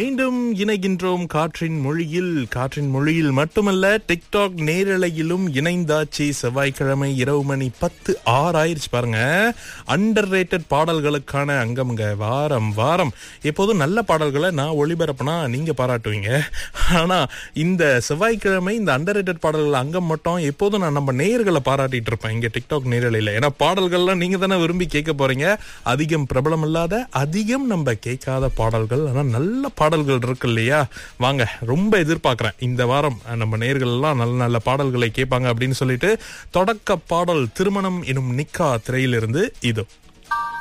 மீண்டும் இணைகின்றோம் காற்றின் மொழியில் காற்றின் மொழியில் மட்டுமல்ல டிக்டாக் நேரலையிலும் இணைந்தாச்சு செவ்வாய்க்கிழமை இரவு மணி பத்து ஆறு ஆயிருச்சு பாருங்க அண்டர் ரேட்டட் பாடல்களுக்கான அங்கம்ங்க வாரம் வாரம் எப்போதும் நல்ல பாடல்களை நான் ஒளிபரப்புனா நீங்க பாராட்டுவீங்க ஆனா இந்த செவ்வாய்க்கிழமை இந்த அண்டர் ரேட்டட் பாடல்கள் அங்கம் மட்டும் எப்போதும் நான் நம்ம நேயர்களை பாராட்டிட்டு இருப்பேன் இங்க டிக்டாக் நேரலையில ஏன்னா பாடல்கள்லாம் நீங்க தானே விரும்பி கேட்க போறீங்க அதிகம் பிரபலம் இல்லாத அதிகம் நம்ம கேட்காத பாடல்கள் ஆனா நல்ல பாடல்கள் இருக்கு இல்லையா வாங்க ரொம்ப எதிர்பார்க்கிறேன் இந்த வாரம் அஹ், நம்ம நேர்கள் எல்லாம் நல்ல நல்ல பாடல்களை கேட்பாங்க அப்படின்னு சொல்லிட்டு தொடக்க பாடல் திருமணம் எனும் நிக்கா திரையிலிருந்து இது